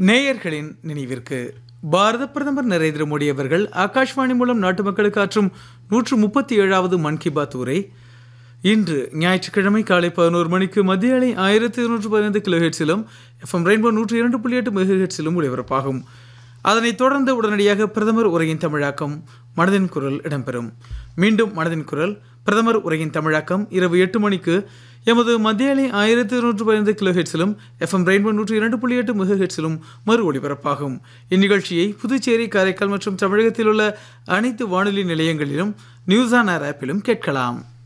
நேயர்களின் நினைவிற்கு பாரத பிரதமர் நரேந்திர மோடி அவர்கள் ஆகாஷ்வாணி மூலம் நாட்டு மக்களுக்கு ஆற்றும் நூற்று முப்பத்தி ஏழாவது மன் கி பாத் உரை இன்று ஞாயிற்றுக்கிழமை காலை பதினோரு மணிக்கு மத்திய அலை ஆயிரத்தி இருநூற்று பதினைந்து கிலோ ஹெட்ஸிலும் எஃப்எம் ரெயின்போ நூற்றி இரண்டு புள்ளி எட்டு மெகா ஹெட்ஸிலும் ஒளிபரப்பாகும் அதனைத் தொடர்ந்து உடனடியாக பிரதமர் உரையின் தமிழாக்கம் மனதின் குரல் இடம்பெறும் மீண்டும் மனதின் குரல் பிரதமர் உரையின் தமிழாக்கம் இரவு எட்டு மணிக்கு எமது மத்திய அலை ஆயிரத்தி இருநூற்று பதினைந்து கிலோ ஹெட்ஸிலும் எஃப்எம் ரெயின்போ நூற்றி இரண்டு புள்ளி எட்டு மெகா ஹெட்ஸிலும் மறு ஒளிபரப்பாகும் இந்நிகழ்ச்சியை புதுச்சேரி காரைக்கால் மற்றும் தமிழகத்தில் உள்ள அனைத்து வானொலி நிலையங்களிலும் நியூஸ் ஆன் ஏர் ஆப்பிலும் கேட்கலாம்